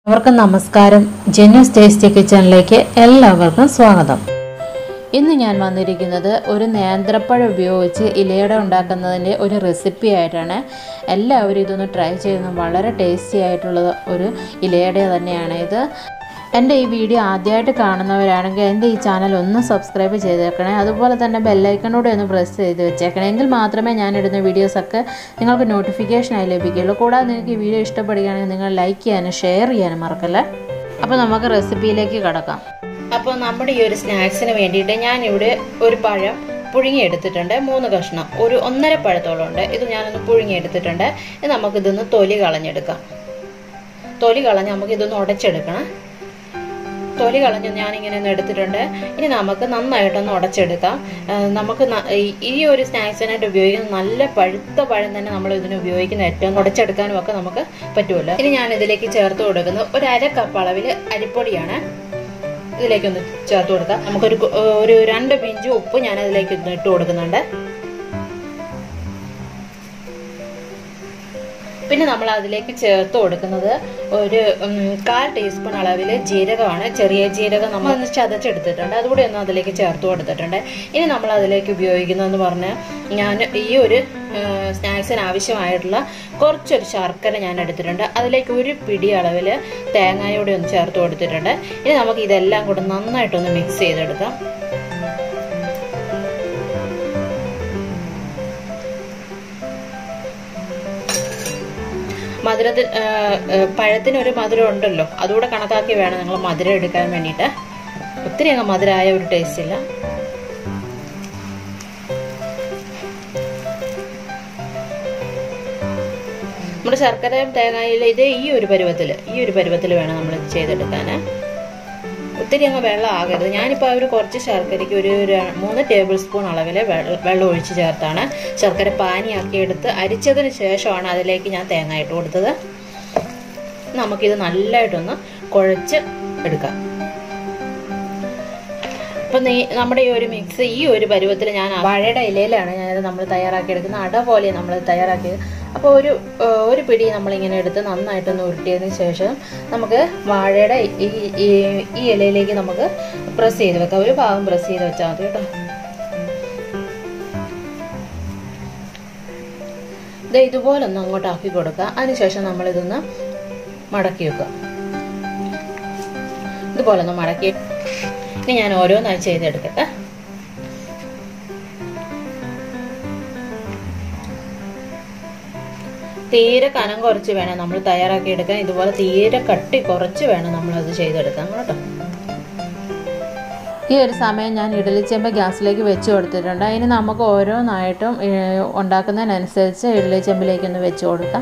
എല്ലാവർക്കും നമസ്കാരം ജെന്യൂസ് ടേസ്റ്റി കിച്ചണിലേക്ക് എല്ലാവർക്കും സ്വാഗതം ഇന്ന് ഞാൻ വന്നിരിക്കുന്നത് ഒരു നേന്ത്രപ്പഴം ഉപയോഗിച്ച് ഇലയട ഉണ്ടാക്കുന്നതിൻ്റെ ഒരു റെസിപ്പി ആയിട്ടാണ് എല്ലാവരും ഇതൊന്ന് ട്രൈ ചെയ്യുന്നത് വളരെ ടേസ്റ്റി ആയിട്ടുള്ള ഒരു ഇലയട തന്നെയാണ് ഇത് എൻ്റെ ഈ വീഡിയോ ആദ്യമായിട്ട് കാണുന്നവരാണെങ്കിൽ എൻ്റെ ഈ ചാനൽ ഒന്ന് സബ്സ്ക്രൈബ് ചെയ്തേക്കണേ അതുപോലെ തന്നെ ബെല്ലൈക്കണൂടെ ഒന്ന് പ്രസ് ചെയ്ത് വെച്ചേക്കണേ എങ്കിൽ മാത്രമേ ഞാൻ ഇടുന്ന വീഡിയോസൊക്കെ നിങ്ങൾക്ക് നോട്ടിഫിക്കേഷനായി ലഭിക്കുകയുള്ളൂ കൂടാതെ നിങ്ങൾക്ക് ഈ വീഡിയോ ഇഷ്ടപ്പെടുകയാണെങ്കിൽ നിങ്ങൾ ലൈക്ക് ചെയ്യാനും ഷെയർ ചെയ്യാനും മറക്കല്ലേ അപ്പോൾ നമുക്ക് റെസിപ്പിയിലേക്ക് കടക്കാം അപ്പോൾ നമ്മുടെ ഈ ഒരു സ്നാക്സിന് വേണ്ടിയിട്ട് ഞാനിവിടെ ഒരു പഴം പുഴുങ്ങിയെടുത്തിട്ടുണ്ട് മൂന്ന് കഷ്ണം ഒരു ഒന്നര പഴത്തോളം ഉണ്ട് ഇത് ഞാനൊന്ന് പുഴുങ്ങിയെടുത്തിട്ടുണ്ട് ഇത് നമുക്കിതൊന്ന് തൊലി കളഞ്ഞെടുക്കാം തൊലി കളഞ്ഞ് നമുക്ക് ഇതൊന്ന് ഉടച്ചെടുക്കണം തൊലി കളഞ്ഞ് ഞാനിങ്ങനെ ഒന്ന് എടുത്തിട്ടുണ്ട് ഇനി നമുക്ക് നന്നായിട്ടൊന്ന് ഉടച്ചെടുക്കാം ആ, നമുക്ക് ന- ഈ- ഈ ഒരു സ്നാക്സിനായിട്ട് ഉപയോഗിക്കുന്ന നല്ല പഴുത്ത പഴം തന്നെ നമ്മൾ ഇതിന് ഉപയോഗിക്കുന്ന ഏറ്റവും ഉടച്ചെടുക്കാനും ഒക്കെ നമുക്ക് പറ്റുമല്ലോ ഇനി ഞാൻ ഇതിലേക്ക് ചേർത്ത് കൊടുക്കുന്നത് ഒരു അര കപ്പ് അളവിൽ അരിപ്പൊടിയാണ് ഇതിലേക്കൊന്ന് ചേർത്ത് കൊടുക്കാം നമുക്കൊരു കു- ഒരു രണ്ട് പിഞ്ച് ഉപ്പ് ഞാൻ അതിലേക്ക് ഒന്ന് ഇട്ട് കൊടുക്കുന്നുണ്ട് പിന്നെ നമ്മൾ അതിലേക്ക് ചേർത്ത് കൊടുക്കുന്നത് ഒരു ഉം, കാൽ ടീസ്പൂൺ അളവിൽ ജീരകമാണ് ചെറിയ ജീരകം നമ്മൾ ഒന്ന് ചതച്ചെടുത്തിട്ടുണ്ട് അതുകൂടി ഒന്ന് അതിലേക്ക് ചേർത്ത് കൊടുത്തിട്ടുണ്ട് ഇനി നമ്മൾ അതിലേക്ക് ഉപയോഗിക്കുന്നതെന്ന് പറഞ്ഞാൽ ഞാൻ ഈ ഒരു സ്നാക്സിന് ആവശ്യമായിട്ടുള്ള കുറച്ചൊരു ശർക്കര ഞാൻ എടുത്തിട്ടുണ്ട് അതിലേക്ക് ഒരു പിടി അളവിൽ തേങ്ങയോടെ ഒന്ന് ചേർത്ത് കൊടുത്തിട്ടുണ്ട് ഇനി നമുക്ക് ഇതെല്ലാം കൂടെ നന്നായിട്ടൊന്ന് മിക്സ് ചെയ്തെടുക്കാം മധുരത്തിൽ പഴത്തിന് ഒരു മധുരം ഉണ്ടല്ലോ അതുകൂടെ കണക്കാക്കി വേണം നിങ്ങൾ മധുരം എടുക്കാൻ വേണ്ടിയിട്ട് ഒത്തിരി അങ്ങ് മധുരമായ ഒരു ടേസ്റ്റ് ഇല്ല നമ്മുടെ ശർക്കരയും തേങ്ങയിലും ഇത് ഈ ഒരു പരുവത്തിൽ ഈ ഒരു പരുവത്തിൽ വേണം നമ്മൾ ചെയ്തെടുക്കാൻ ഒത്തിരി അങ്ങ് വെള്ളം ആകരുത് ഞാനിപ്പോൾ ഒരു കുറച്ച് ശർക്കരയ്ക്ക് ഒരു ര- മൂന്ന് ടേബിൾ സ്പൂൺ അളവിൽ വെള്ളം ഒഴിച്ച് ചേർത്താണ് ശർക്കര പാനിയാക്കി എടുത്ത് അരിച്ചതിന് ശേഷമാണ് അതിലേക്ക് ഞാൻ തേങ്ങ ഇട്ട് കൊടുത്തത് നമുക്കിത് നല്ലതായിട്ടൊന്ന് കുഴച്ച് എടുക്കാം അപ്പം നീ നമ്മുടെ ഈ ഒരു മിക്സ് ഈ ഒരു പരുവത്തിൽ ഞാൻ വാഴയുടെ ഇലയിലാണ് ഞാനത് നമ്മൾ തയ്യാറാക്കി എടുക്കുന്നത് അട പോലെ നമ്മൾ തയ്യാറാക്കിയത് അപ്പോൾ ഒരു ഏഹ്, ഒരു പിടി നമ്മളിങ്ങനെ എടുത്ത് നന്നായിട്ടൊന്ന് ഉരുട്ടിയതിന് ശേഷം നമുക്ക് വാഴയുടെ ഈ ഈ- ഈ ഇലയിലേക്ക് നമുക്ക് പ്രസ് ചെയ്ത് വെക്കാം ഒരു ഭാഗം പ്രസ് ചെയ്ത് വെച്ചാൽ മതി കേട്ടോ ഇത് ഇതുപോലെ ഒന്ന് അങ്ങോട്ട് ആക്കി കൊടുക്കുക അതിനുശേഷം നമ്മളിതൊന്ന് മടക്കി വെക്കുക ഇതുപോലെ ഒന്ന് മടക്കി ഇനി ഞാൻ ഓരോന്നായി ചെയ്തെടുക്കട്ടെ തീരെ കനം കുറച്ച് വേണം നമ്മൾ തയ്യാറാക്കി എടുക്കാൻ ഇതുപോലെ തീരെ കട്ടി കുറച്ച് വേണം നമ്മളത് ചെയ്തെടുക്കാൻ കേട്ടോ ഈ ഒരു സമയം ഞാൻ ഇഡലിച്ചെമ്പ് ഗ്യാസിലേക്ക് വെച്ച് കൊടുത്തിട്ടുണ്ട് അതിന് നമുക്ക് ഓരോന്നായിട്ടും ഏഹ്, ഉണ്ടാക്കുന്നതിനനുസരിച്ച് ഇഡലിച്ചെമ്പിലേക്കൊന്ന് വെച്ച് കൊടുക്കാം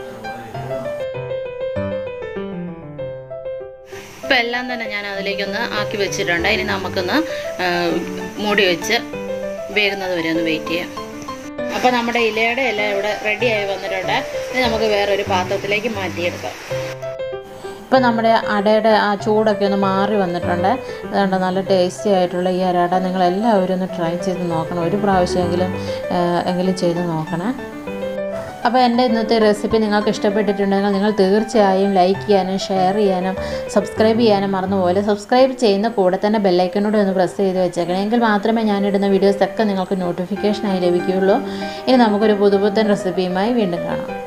ഇപ്പം എല്ലാം തന്നെ ഞാൻ അതിലേക്കൊന്ന് ആക്കി വെച്ചിട്ടുണ്ട് ഇനി നമുക്കൊന്ന് ആ, മൂടി വെച്ച് വേകുന്നത് വരെ ഒന്ന് വെയിറ്റ് ചെയ്യാം അപ്പോൾ നമ്മുടെ ഇലയുടെ എല്ലാം ഇവിടെ റെഡിയായി വന്നിട്ടുണ്ട് ഇനി നമുക്ക് വേറൊരു പാത്രത്തിലേക്ക് മാറ്റിയെടുക്കാം ഇപ്പം നമ്മുടെ അടയുടെ ആ ചൂടൊക്കെ ഒന്ന് മാറി വന്നിട്ടുണ്ട് അതുകൊണ്ട് നല്ല ടേസ്റ്റി ആയിട്ടുള്ള ഈ അരട നിങ്ങൾ എല്ലാവരും ഒന്ന് ട്രൈ ചെയ്ത് നോക്കണം ഒരു പ്രാവശ്യമെങ്കിലും ആ, എങ്കിലും ചെയ്ത് നോക്കണേ അപ്പോൾ എൻ്റെ ഇന്നത്തെ റെസിപ്പി നിങ്ങൾക്ക് ഇഷ്ടപ്പെട്ടിട്ടുണ്ടെങ്കിൽ നിങ്ങൾ തീർച്ചയായും ലൈക്ക് ചെയ്യാനും ഷെയർ ചെയ്യാനും സബ്സ്ക്രൈബ് ചെയ്യാനും മറന്നുപോലെ സബ്സ്ക്രൈബ് ചെയ്യുന്ന കൂടെ തന്നെ ബെല്ലൈക്കനോട് ഒന്ന് പ്രസ് ചെയ്ത് വെച്ചേക്കണം എങ്കിൽ മാത്രമേ ഞാനിടുന്ന വീഡിയോസൊക്കെ നിങ്ങൾക്ക് നോട്ടിഫിക്കേഷനായി ലഭിക്കുകയുള്ളൂ ഇനി നമുക്കൊരു പുതുപുത്തൻ റെസിപ്പിയുമായി വീണ്ടും കാണാം